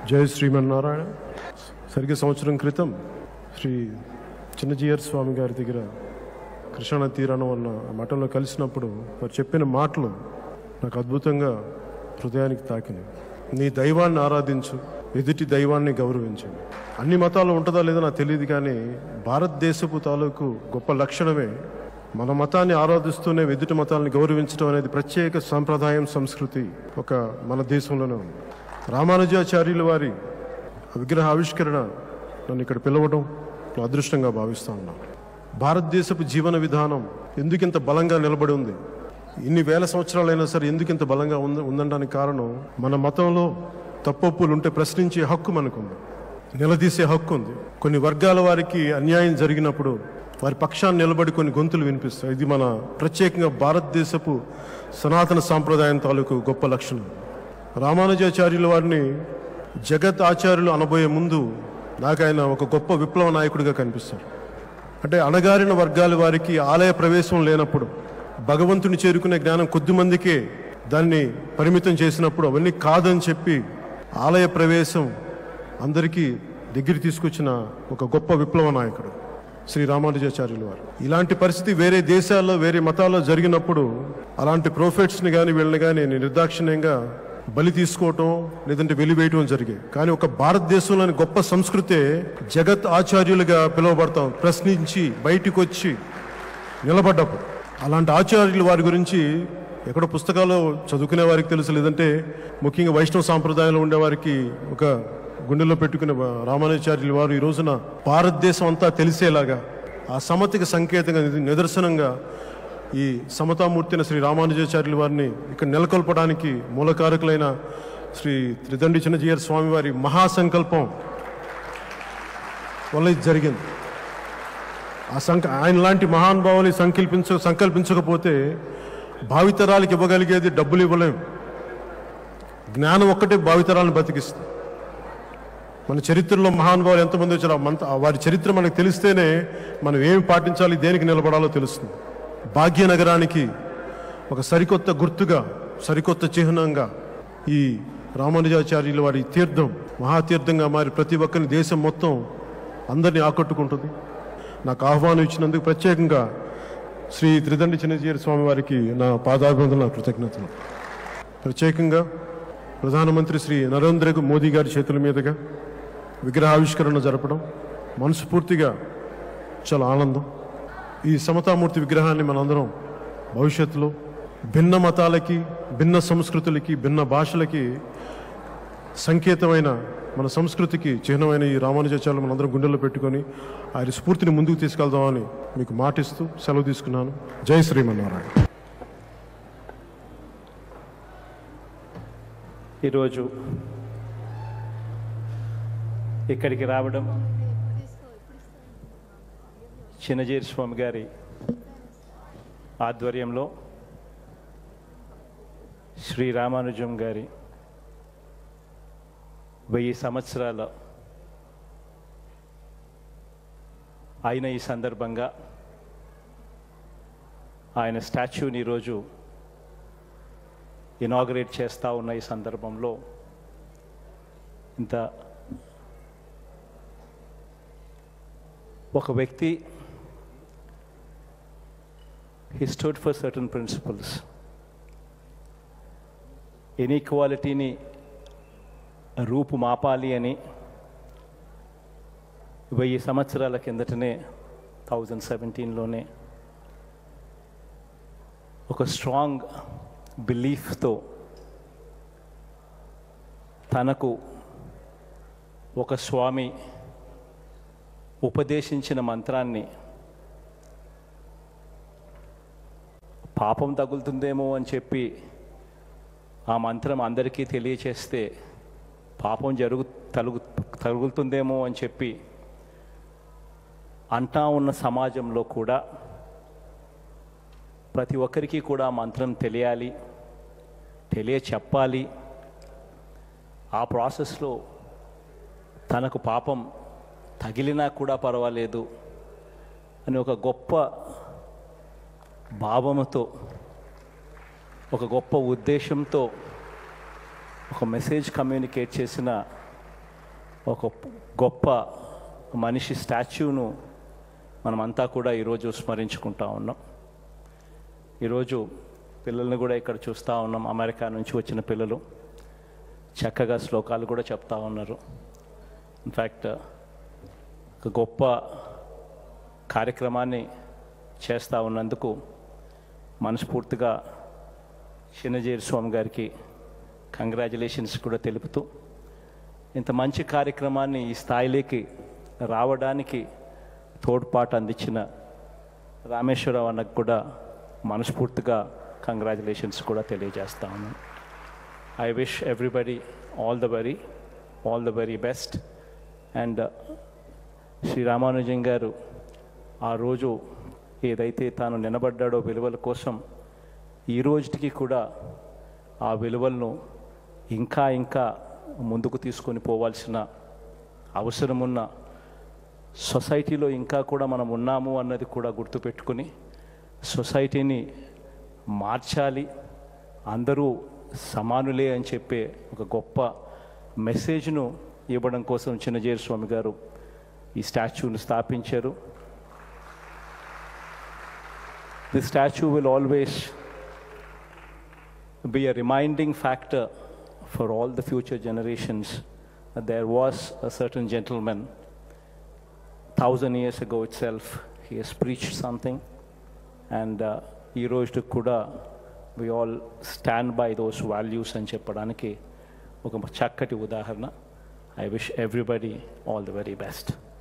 జయ శ్రీమన్నారాయణ సరిగ్గా సంవత్సరం క్రితం శ్రీ చిన్నజీయర్ స్వామి గారి దగ్గర కృష్ణా తీరాన ఉన్న ఆ మఠంలో కలిసినప్పుడు వారు చెప్పిన మాటలు నాకు అద్భుతంగా హృదయానికి తాకినాయి నీ దైవాన్ని ఆరాధించు ఎదుటి దైవాన్ని గౌరవించు అన్ని మతాలు ఉంటుందా లేదో నాకు తెలియదు కానీ భారతదేశపు తాలూకు గొప్ప లక్షణమే మన మతాన్ని ఆరాధిస్తూనే ఎదుటి మతాలను గౌరవించడం అనేది ప్రత్యేక సాంప్రదాయం సంస్కృతి ఒక మన దేశంలోనే ఉంది రామానుజాచార్యుల వారి విగ్రహ ఆవిష్కరణ నన్ను ఇక్కడ పిలవడం నా అదృష్టంగా భావిస్తా ఉన్నాను భారతదేశపు జీవన విధానం ఎందుకింత బలంగా నిలబడి ఉంది ఇన్ని వేల సంవత్సరాలైనా సరే ఎందుకింత బలంగా ఉంది ఉందనడానికి కారణం మన మతంలో తప్పొప్పులు ఉంటే ప్రశ్నించే హక్కు మనకుంది నిలదీసే హక్కు ఉంది కొన్ని వర్గాల వారికి అన్యాయం జరిగినప్పుడు వారి పక్షాన్ని నిలబడి కొన్ని గొంతులు వినిపిస్తాయి ఇది మన ప్రత్యేకంగా భారతదేశపు సనాతన సాంప్రదాయం తాలూకు గొప్ప లక్షణం రామానుజాచార్యుల వారిని జగత్ ఆచార్యులు అనబోయే ముందు నాకు ఆయన ఒక గొప్ప విప్లవ నాయకుడిగా కనిపిస్తారు అంటే అణగారిన వర్గాల వారికి ఆలయ ప్రవేశం లేనప్పుడు భగవంతుని చేరుకునే జ్ఞానం కొద్ది మందికే దాన్ని పరిమితం చేసినప్పుడు అవన్నీ కాదని చెప్పి ఆలయ ప్రవేశం అందరికీ దగ్గర తీసుకొచ్చిన ఒక గొప్ప విప్లవ నాయకుడు శ్రీ రామానుజాచార్యులు వారు ఇలాంటి పరిస్థితి వేరే దేశాల్లో వేరే మతాల్లో జరిగినప్పుడు అలాంటి ప్రోఫెట్స్ని కానీ వీళ్ళని కానీ నిర్దాక్షిణ్యంగా బలి తీసుకోవటం లేదంటే వెలివేయటం జరిగాయి కానీ ఒక భారతదేశంలోని గొప్ప సంస్కృతే జగత్ ఆచార్యులుగా పిలువబడతాం ప్రశ్నించి బయటికి వచ్చి నిలబడ్డప్పుడు అలాంటి ఆచార్యులు వారి గురించి ఎక్కడ పుస్తకాలు చదువుకునే వారికి తెలుసు లేదంటే ముఖ్యంగా వైష్ణవ సాంప్రదాయంలో ఉండేవారికి ఒక గుండెల్లో పెట్టుకునే రామానుచార్యులు వారు ఈ రోజున భారతదేశం అంతా తెలిసేలాగా ఆ సమతికి సంకేతంగా నిద- నిదర్శనంగా ఈ సమతామూర్తిన శ్రీ రామానుజాచార్యుల వారిని ఇక్కడ నెలకొల్పడానికి మూలకారకులైన శ్రీ త్రిదండి చిన్నజీయర్ స్వామి వారి మహాసంకల్పం వల్ల ఇది జరిగింది ఆ సంక ఆయన లాంటి మహానుభావుని సంకల్పించ సంకల్పించకపోతే భావితరాలకు ఇవ్వగలిగేది డబ్బులు ఇవ్వలేం జ్ఞానం ఒక్కటే భావితరాలను బతికిస్తుంది మన చరిత్రలో మహానుభావులు ఎంతమంది వచ్చారో ఆ మంత- ఆ వారి చరిత్ర మనకు తెలిస్తేనే మనం ఏమి పాటించాలి దేనికి నిలబడాలో తెలుస్తుంది భాగ్యనగరానికి ఒక సరికొత్త గుర్తుగా సరికొత్త చిహ్నంగా ఈ రామానుజాచార్యుల వారి తీర్థం మహాతీర్థంగా మారి ప్రతి ఒక్కరిని దేశం మొత్తం అందరినీ ఆకట్టుకుంటుంది నాకు ఆహ్వానం ఇచ్చినందుకు ప్రత్యేకంగా శ్రీ త్రిదండి చిన్నజీరి స్వామి వారికి నా పాదాభివందన కృతజ్ఞతలు ప్రత్యేకంగా ప్రధానమంత్రి శ్రీ నరేంద్ర మోదీ గారి చేతుల మీదుగా విగ్రహావిష్కరణ జరపడం మనస్ఫూర్తిగా చాలా ఆనందం ఈ సమతామూర్తి విగ్రహాన్ని మనందరం భవిష్యత్తులో భిన్న మతాలకి భిన్న సంస్కృతులకి భిన్న భాషలకి సంకేతమైన మన సంస్కృతికి చిహ్నమైన ఈ రామానుజాచార్యులు మనందరం గుండెల్లో పెట్టుకొని ఆయన స్ఫూర్తిని ముందుకు తీసుకెళ్దామని మీకు మాటిస్తూ సెలవు తీసుకున్నాను జై శ్రీమన్నారాయణ ఈరోజు ఇక్కడికి రావడం చిన్నజీరి స్వామి గారి ఆధ్వర్యంలో శ్రీ రామానుజం గారి వెయ్యి సంవత్సరాల అయిన ఈ సందర్భంగా ఆయన స్టాచ్యూని ఈరోజు ఇనాగరేట్ చేస్తూ ఉన్న ఈ సందర్భంలో ఇంత ఒక వ్యక్తి he stood for certain principles ఇన్ఈక్వాలిటీని రూపు మాపాలి అని వెయ్యి సంవత్సరాల కిందటనే థౌజండ్ సెవెంటీన్లోనే ఒక స్ట్రాంగ్ బిలీఫ్తో తనకు ఒక స్వామి ఉపదేశించిన మంత్రాన్ని పాపం తగులుతుందేమో అని చెప్పి ఆ మంత్రం అందరికీ తెలియచేస్తే పాపం జరుగు తలుగు తగులుతుందేమో అని చెప్పి అంటా ఉన్న సమాజంలో కూడా ప్రతి ఒక్కరికి కూడా ఆ మంత్రం తెలియాలి తెలియ చెప్పాలి ఆ ప్రాసెస్లో తనకు పాపం తగిలినా కూడా పర్వాలేదు అని ఒక గొప్ప భావముతో ఒక గొప్ప ఉద్దేశంతో ఒక మెసేజ్ కమ్యూనికేట్ చేసిన ఒక గొప్ప మనిషి స్టాచ్యూను మనమంతా కూడా ఈరోజు స్మరించుకుంటా ఉన్నాం ఈరోజు పిల్లల్ని కూడా ఇక్కడ చూస్తూ ఉన్నాం అమెరికా నుంచి వచ్చిన పిల్లలు చక్కగా శ్లోకాలు కూడా చెప్తా ఉన్నారు ఇన్ఫ్యాక్ట్ ఒక గొప్ప కార్యక్రమాన్ని చేస్తూ ఉన్నందుకు మనస్ఫూర్తిగా చిన్నజీరి స్వామి గారికి కంగ్రాచులేషన్స్ కూడా తెలుపుతూ ఇంత మంచి కార్యక్రమాన్ని ఈ స్థాయిలోకి రావడానికి తోడ్పాటు అందించిన రామేశ్వరరావు అన్నకు కూడా మనస్ఫూర్తిగా కంగ్రాచులేషన్స్ కూడా తెలియజేస్తా ఉన్నాను I wish everybody all the very all the very best and Shri Ramanujan గారు ఆ రోజు ఏదైతే తాను నిలబడ్డాడో విలువల కోసం ఈ రోజుకి కూడా ఆ విలువలను ఇంకా ఇంకా ముందుకు తీసుకొని పోవాల్సిన అవసరమున్న సొసైటీలో ఇంకా కూడా మనం ఉన్నాము అన్నది కూడా గుర్తుపెట్టుకుని సొసైటీని మార్చాలి అందరూ సమానులే అని చెప్పే ఒక గొప్ప మెసేజ్ను ఇవ్వడం కోసం చిన్నజీర స్వామి గారు ఈ స్టాచ్యూను స్థాపించారు the statue will always be a reminding factor for all the future generations that there was a certain gentleman thousand years ago itself he has preached something and uh, ఈ రోజు కూడా we all stand by those values అని చెప్పడానికి ఒక చక్కటి ఉదాహరణ I wish everybody all the very best